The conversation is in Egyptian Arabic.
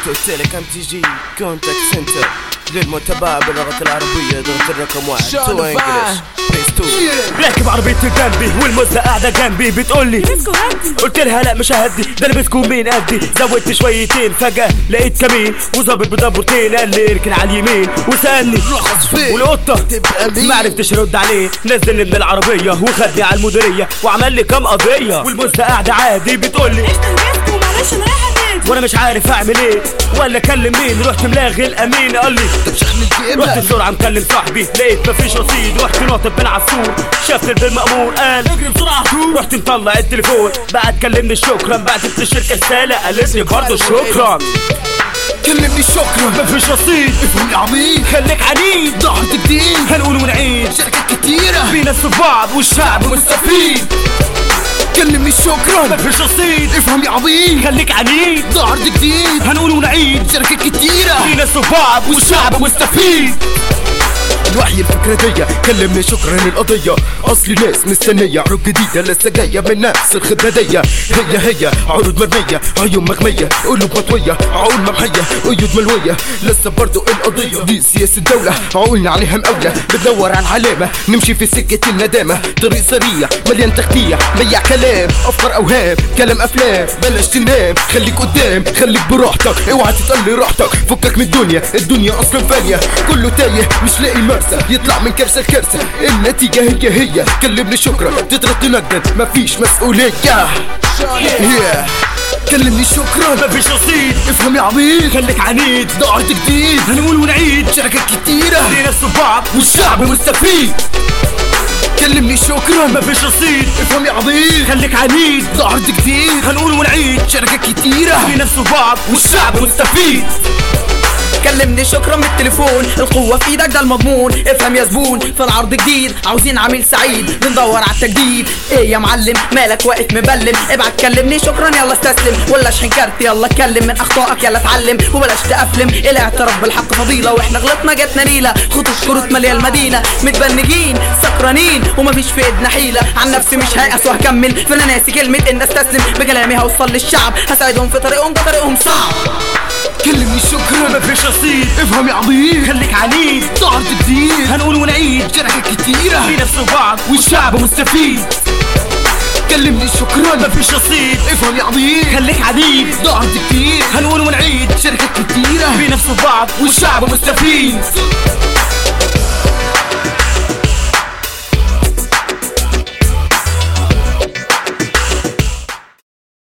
اوتيلك ام تي جي كونتاكت سنتر للمتابعة باللغة العربية ضغط الرقم واحد تو انجلش بيس تو راكب عربيتي جنبي والمزة قاعدة جنبي بتقولي قلت لها لا مش هدي ده انا بتكون مين قدي زودت شويتين فجأة لقيت كمين وظابط بدبرتين قال لي اركن على اليمين وسألني رخص فين والقطة تبقى مين ما عرفتش ارد عليه نزلني من العربية وخدني على المديرية وعمل لي كام قضية والمزة قاعدة عادي بتقولي ايش تربيتكم معلش انا رايحه النادي وانا مش عارف اعمل ايه ولا اكلم مين رحت ملاغي الامين قال لي طب شحن الجيب رحت بسرعة مكلم صاحبي لقيت مفيش رصيد رحت ناطط من عالسور شافت البيت مأمور قال اجري بسرعة رحت مطلع التليفون بعد كلمني شكرا بعتت للشركة رسالة قالت لي برضه شكرا كلمني شكرا مفيش رصيد افهم يا عميق خليك عنيد ضغط جديد هنقول ونعيد شركات كتيرة في ناس في بعض والشعب مستفيد كلمني شكرا مفيش رصيد افهم يا عميق خليك عنيد ضغط جديد هنقول ونعيد شركات كتيرة في ناس في بعض والشعب مستفيد الوحي الفكرة دي كلمني شكرا القضية اصلي ناس مستنية عروض جديدة لسه جاية من نفس الخدمة دي هي هي عروض مرمية عيون مغمية قلوب مطوية عقول ممحية قيود ملوية لسه برضو القضية دي سياسة الدولة عقولنا عليها مقاولة بتدور على العلامة نمشي في سكة الندامة طريق سريع مليان تخديع ميع كلام افكار اوهام كلام افلام بلاش تنام خليك قدام خليك براحتك اوعى تتقلي راحتك فكك من الدنيا الدنيا اصلا فانية كله تايه مش لاقي مرسى يطلع من كارثة لكارثة النتيجة هي هي كلمني شكرا تضرب تندد مفيش مسؤولية yeah. كلمني شكرا مفيش رصيد افهم يا عميق خليك عنيد ده عرض جديد هنقول ونعيد شركات كتيرة في ناس في بعض والشعب مستفيد كلمني شكرا مفيش رصيد افهم يا عميق خليك عنيد ده عرض جديد هنقول ونعيد شركات كتيرة في ناس في بعض والشعب مستفيد كلمني شكرا من التليفون القوة في ايدك ده المضمون افهم يا زبون في العرض جديد عاوزين عميل سعيد بندور على التجديد ايه يا معلم مالك واقف مبلم ابعت كلمني شكرا يلا استسلم ولا اشحن كارت يلا اتكلم من اخطائك يلا اتعلم وبلاش تقفلم الاعتراف بالحق فضيلة واحنا غلطنا جاتنا نيلة خطوط الشروط مالية المدينة متبنجين سكرانين ومفيش في ايدنا حيلة عن نفسي مش هيأس وهكمل فانا ناسي كلمة ان استسلم بكلامي هوصل للشعب هساعدهم في طريقهم ده طريقهم صعب كلمني شكرا مفيش رصيد افهم يا عميق خليك عنيد ده عرض جديد هنقول ونعيد شركات كتيرة في ناس في بعض والشعب مستفيد كلمني شكرا مفيش رصيد افهم يا عميق خليك عنيد ده عرض جديد هنقول ونعيد شركات كتيرة في ناس في بعض والشعب مستفيد